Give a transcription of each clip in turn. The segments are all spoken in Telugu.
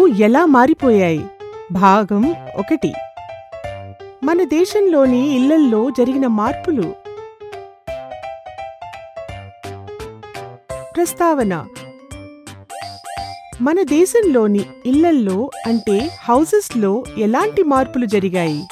ఎలా మారిపోయాయి భాగం ఒకటి మన దేశంలోని ఇళ్లల్లో జరిగిన మార్పులు ప్రస్తావన మన దేశంలోని ఇళ్లల్లో అంటే హౌసెస్లో ఎలాంటి మార్పులు జరిగాయి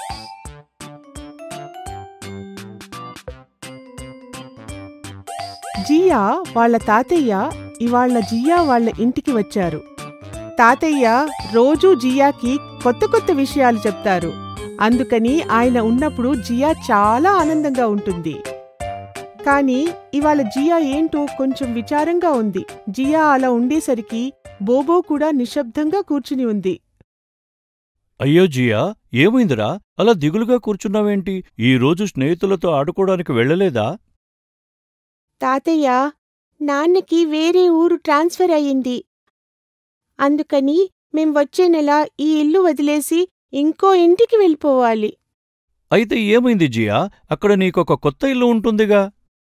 జియా వాళ్ళ తాతయ్య ఇవాళ్ల జియా వాళ్ళ ఇంటికి వచ్చారు తాతయ్య రోజూ జియాకి కొత్త కొత్త విషయాలు చెప్తారు అందుకని ఆయన ఉన్నప్పుడు జియా చాలా ఆనందంగా ఉంటుంది కానీ ఇవాళ జియా ఏంటో కొంచెం విచారంగా ఉంది జియా అలా ఉండేసరికి బోబో కూడా నిశ్శబ్దంగా కూర్చుని ఉంది అయ్యో జియా ఏమైందిరా అలా దిగులుగా కూర్చున్నావేంటి ఈ రోజు స్నేహితులతో ఆడుకోవడానికి వెళ్ళలేదా తాతయ్య నాన్నకి వేరే ఊరు ట్రాన్స్ఫర్ అయ్యింది అందుకని మేం వచ్చే నెల ఈ ఇల్లు వదిలేసి ఇంకో ఇంటికి వెళ్ళిపోవాలి అయితే ఏమైంది జియా అక్కడ నీకొక కొత్త ఇల్లు ఉంటుందిగా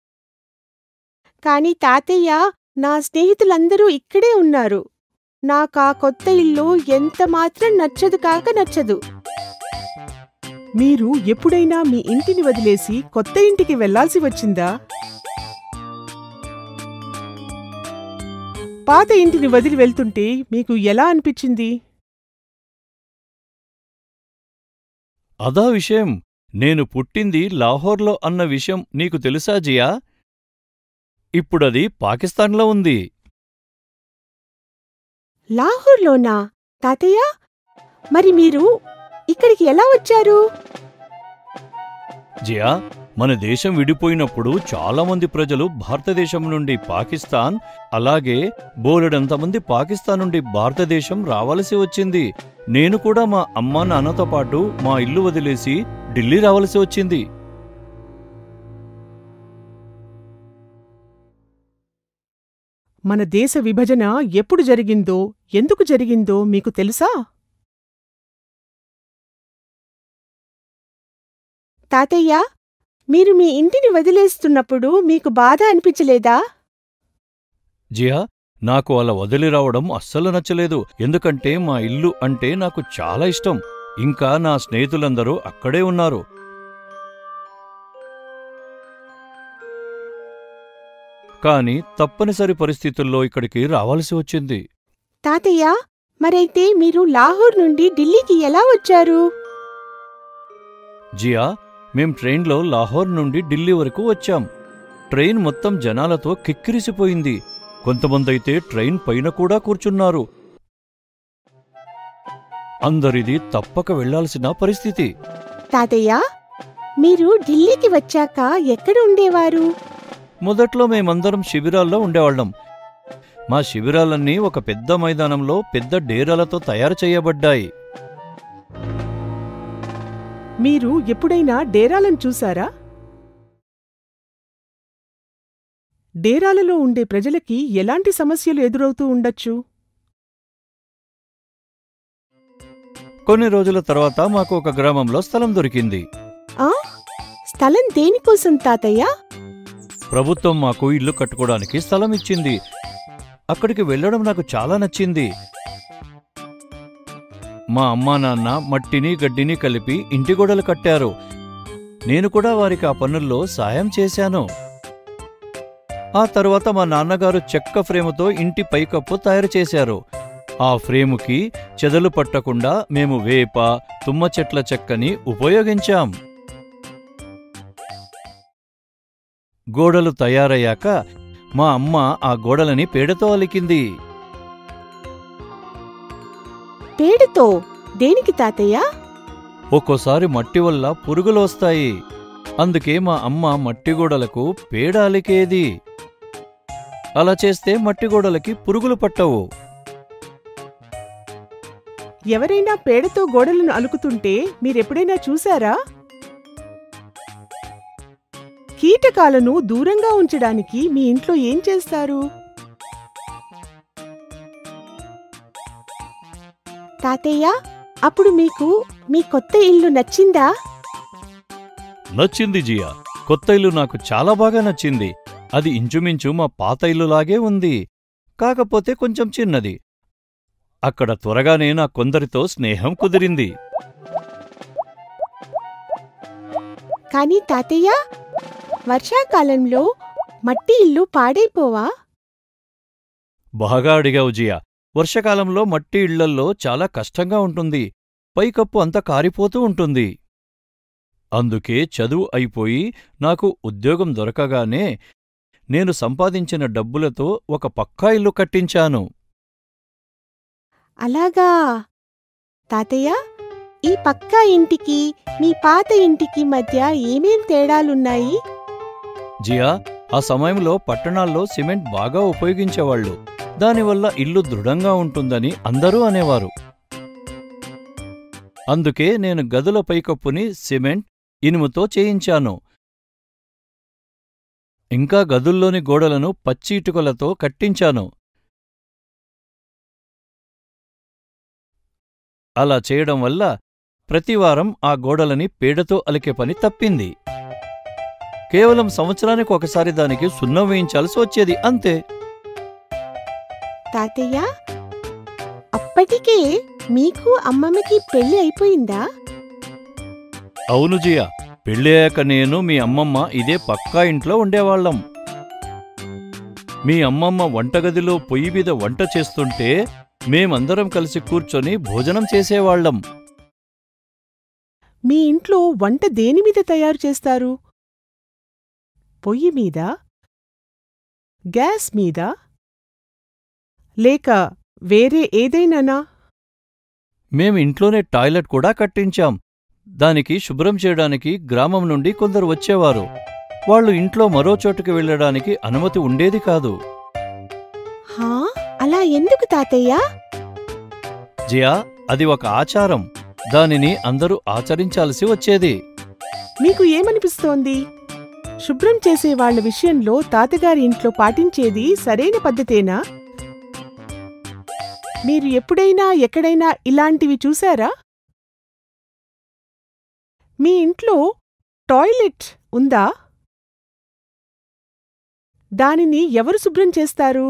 కాని తాతయ్య నా స్నేహితులందరూ ఇక్కడే ఉన్నారు నాకా కొత్త ఇల్లు ఎంత మాత్రం నచ్చదు కాక నచ్చదు మీరు ఎప్పుడైనా మీ ఇంటిని వదిలేసి కొత్త ఇంటికి వెళ్లాల్సి వచ్చిందా పాత ఇంటిని వదిలి వెళ్తుంటే మీకు ఎలా అనిపించింది అదా విషయం నేను పుట్టింది లాహోర్లో అన్న విషయం నీకు తెలుసా జియా ఇప్పుడది పాకిస్తాన్లో ఉంది లాహోర్లోనా తాతయ్య మరి మీరు ఇక్కడికి ఎలా వచ్చారు జియా మన దేశం విడిపోయినప్పుడు చాలామంది ప్రజలు భారతదేశం నుండి పాకిస్తాన్ అలాగే బోలెడంతమంది పాకిస్తాన్ నుండి భారతదేశం రావలసి వచ్చింది నేను కూడా మా అమ్మా నాన్నతో పాటు మా ఇల్లు వదిలేసి ఢిల్లీ రావలసి వచ్చింది మన దేశ విభజన ఎప్పుడు జరిగిందో ఎందుకు జరిగిందో మీకు తెలుసా తాతయ్య మీరు మీ ఇంటిని వదిలేస్తున్నప్పుడు మీకు బాధ అనిపించలేదా జియా నాకు అలా వదిలి రావడం అస్సలు నచ్చలేదు ఎందుకంటే మా ఇల్లు అంటే నాకు చాలా ఇష్టం ఇంకా నా స్నేహితులందరూ అక్కడే ఉన్నారు కాని తప్పనిసరి పరిస్థితుల్లో ఇక్కడికి రావాల్సి వచ్చింది తాతయ్య మరైతే మీరు లాహోర్ నుండి ఢిల్లీకి ఎలా వచ్చారు జియా మేం ట్రైన్లో లాహోర్ నుండి ఢిల్లీ వరకు వచ్చాం ట్రైన్ మొత్తం జనాలతో కిక్కిరిసిపోయింది కొంతమందైతే ట్రైన్ పైన కూడా కూర్చున్నారు అందరిది తప్పక వెళ్లాల్సిన పరిస్థితి తాతయ్య మీరు ఢిల్లీకి వచ్చాక ఎక్కడ ఉండేవారు మొదట్లో మేమందరం శిబిరాల్లో ఉండేవాళ్ళం మా శిబిరాలన్నీ ఒక పెద్ద మైదానంలో పెద్ద డేరాలతో తయారు చేయబడ్డాయి మీరు ఎప్పుడైనా డేరాలను చూసారా డేరాలలో ఉండే ప్రజలకి ఎలాంటి సమస్యలు ఎదురవుతూ ఉండొచ్చు కొన్ని రోజుల తర్వాత మాకు ఒక గ్రామంలో స్థలం దొరికింది ఆ స్థలం దేనికోసం తాతయ్య ప్రభుత్వం మాకు ఇల్లు కట్టుకోవడానికి స్థలం ఇచ్చింది అక్కడికి వెళ్ళడం నాకు చాలా నచ్చింది మా అమ్మా నాన్న మట్టిని గడ్డిని కలిపి ఇంటి గోడలు కట్టారు నేను కూడా వారికి ఆ పనుల్లో సాయం చేశాను ఆ తరువాత మా నాన్నగారు చెక్క ఫ్రేముతో ఇంటి పైకప్పు తయారు చేశారు ఆ ఫ్రేముకి చెదలు పట్టకుండా మేము వేప తుమ్మ చెట్ల చెక్కని ఉపయోగించాం గోడలు తయారయ్యాక మా అమ్మ ఆ గోడలని పేడతో అలికింది పేడతో దేనికి తాతయ్య ఒక్కోసారి మట్టి వల్ల పురుగులు వస్తాయి అందుకే మా అమ్మ మట్టి గోడలకు పేడ అలికేది అలా చేస్తే మట్టి గోడలకి పురుగులు పట్టవు ఎవరైనా పేడతో గోడలను అలుకుతుంటే మీరెప్పుడైనా చూసారా కీటకాలను దూరంగా ఉంచడానికి మీ ఇంట్లో ఏం చేస్తారు తాతయ్య అప్పుడు మీకు మీ కొత్త ఇల్లు నచ్చిందా నచ్చింది జియా కొత్త ఇల్లు నాకు చాలా బాగా నచ్చింది అది ఇంచుమించు మా పాత ఇల్లులాగే ఉంది కాకపోతే కొంచెం చిన్నది అక్కడ త్వరగానే నా కొందరితో స్నేహం కుదిరింది కానీ తాతయ్య వర్షాకాలంలో మట్టి ఇల్లు పాడైపోవా బాగా అడిగావు జియా వర్షకాలంలో మట్టి ఇళ్లల్లో చాలా కష్టంగా ఉంటుంది పైకప్పు అంతా కారిపోతూ ఉంటుంది అందుకే చదువు అయిపోయి నాకు ఉద్యోగం దొరకగానే నేను సంపాదించిన డబ్బులతో ఒక పక్కా ఇల్లు కట్టించాను అలాగా తాతయ్య ఈ పక్కా ఇంటికి మీ పాత ఇంటికి మధ్య ఏమేం తేడాలున్నాయి జియా ఆ సమయంలో పట్టణాల్లో సిమెంట్ బాగా ఉపయోగించేవాళ్ళు దానివల్ల ఇల్లు దృఢంగా ఉంటుందని అందరూ అనేవారు అందుకే నేను గదుల పైకప్పుని సిమెంట్ ఇనుముతో చేయించాను ఇంకా గదుల్లోని గోడలను పచ్చి ఇటుకలతో కట్టించాను అలా చేయడం వల్ల ప్రతివారం ఆ గోడలని పేడతో అలికే పని తప్పింది కేవలం సంవత్సరానికి ఒకసారి దానికి సున్నం వేయించాల్సి వచ్చేది అంతే తాతయ్య అప్పటికే మీకు అమ్మమ్మకి పెళ్లి అయిపోయిందా అవును జియా పెళ్ళయ్యాక నేను మీ అమ్మమ్మ ఇదే పక్కా ఇంట్లో ఉండేవాళ్ళం మీ అమ్మమ్మ వంటగదిలో పొయ్యి మీద వంట చేస్తుంటే మేమందరం కలిసి కూర్చొని భోజనం చేసేవాళ్ళం మీ ఇంట్లో వంట దేని మీద తయారు చేస్తారు పొయ్యి మీద గ్యాస్ మీద లేక వేరే ఏదైనానా మేం ఇంట్లోనే టాయిలెట్ కూడా కట్టించాం దానికి శుభ్రం చేయడానికి గ్రామం నుండి కొందరు వచ్చేవారు వాళ్ళు ఇంట్లో మరో చోటుకి వెళ్ళడానికి అనుమతి ఉండేది కాదు హా అలా ఎందుకు తాతయ్య జియా అది ఒక ఆచారం దానిని అందరూ ఆచరించాల్సి వచ్చేది మీకు ఏమనిపిస్తోంది శుభ్రం చేసే వాళ్ళ విషయంలో తాతగారి ఇంట్లో పాటించేది సరైన పద్ధతేనా మీరు ఎప్పుడైనా ఎక్కడైనా ఇలాంటివి చూశారా మీ ఇంట్లో టాయిలెట్ ఉందా దానిని ఎవరు శుభ్రం చేస్తారు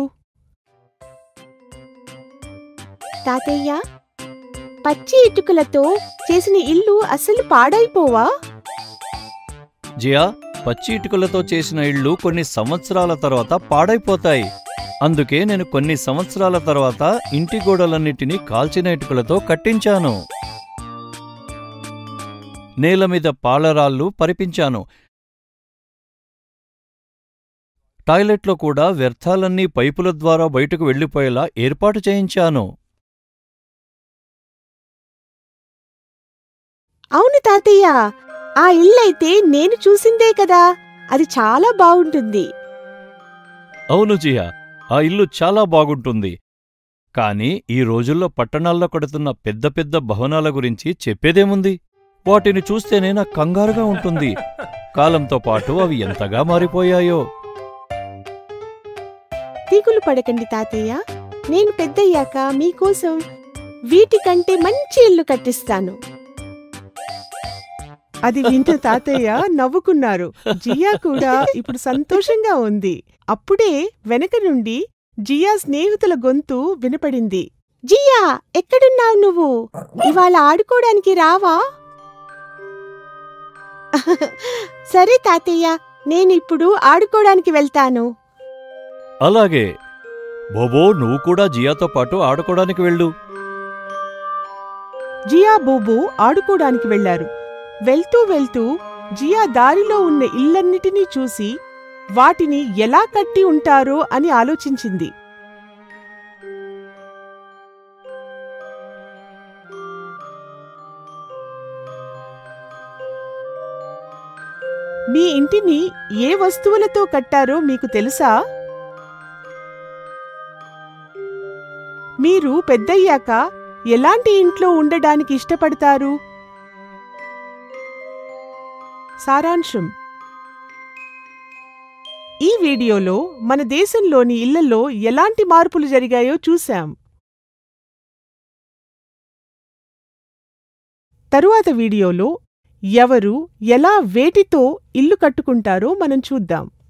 తాతయ్య పచ్చి ఇటుకలతో చేసిన ఇల్లు అసలు పాడైపోవా జియా పచ్చి ఇటుకలతో చేసిన ఇళ్ళు కొన్ని సంవత్సరాల తర్వాత పాడైపోతాయి అందుకే నేను కొన్ని సంవత్సరాల తర్వాత ఇంటి గోడలన్నిటినీ కాల్చిన ఇటుకలతో కట్టించాను నేల మీద పాలరాళ్ళు పరిపించాను టాయిలెట్లో కూడా వ్యర్థాలన్నీ పైపుల ద్వారా బయటకు వెళ్ళిపోయేలా ఏర్పాటు చేయించాను అవును తాతయ్య ఆ ఇల్లైతే నేను చూసిందే కదా అది చాలా బావుంటుంది అవును జియా ఆ ఇల్లు చాలా బాగుంటుంది కాని ఈ రోజుల్లో పట్టణాల్లో కడుతున్న పెద్ద పెద్ద భవనాల గురించి చెప్పేదేముంది వాటిని చూస్తేనే నాకు కంగారుగా ఉంటుంది కాలంతో పాటు అవి ఎంతగా మారిపోయాయో దిగులు పడకండి తాతయ్య నేను పెద్దయ్యాక మీకోసం వీటికంటే మంచి ఇల్లు కట్టిస్తాను అది వింట తాతయ్య నవ్వుకున్నారు జియా కూడా ఇప్పుడు సంతోషంగా ఉంది అప్పుడే వెనక నుండి జియా స్నేహితుల గొంతు వినపడింది జియా ఎక్కడున్నావు నువ్వు ఇవాళ ఆడుకోవడానికి రావా సరే తాతయ్య నేనిప్పుడు ఆడుకోవడానికి వెళ్తాను అలాగే బోబో నువ్వు కూడా జియాతో పాటు ఆడుకోవడానికి వెళ్ళు జియా బోబో ఆడుకోడానికి వెళ్లారు వెళ్తూ వెళ్తూ జియా దారిలో ఉన్న ఇల్లన్నిటినీ చూసి వాటిని ఎలా కట్టి ఉంటారో అని ఆలోచించింది మీ ఇంటిని ఏ వస్తువులతో కట్టారో మీకు తెలుసా మీరు పెద్దయ్యాక ఎలాంటి ఇంట్లో ఉండడానికి ఇష్టపడతారు సారాంశం ఈ వీడియోలో మన దేశంలోని ఇళ్లలో ఎలాంటి మార్పులు జరిగాయో చూశాం తరువాత వీడియోలో ఎవరు ఎలా వేటితో ఇల్లు కట్టుకుంటారో మనం చూద్దాం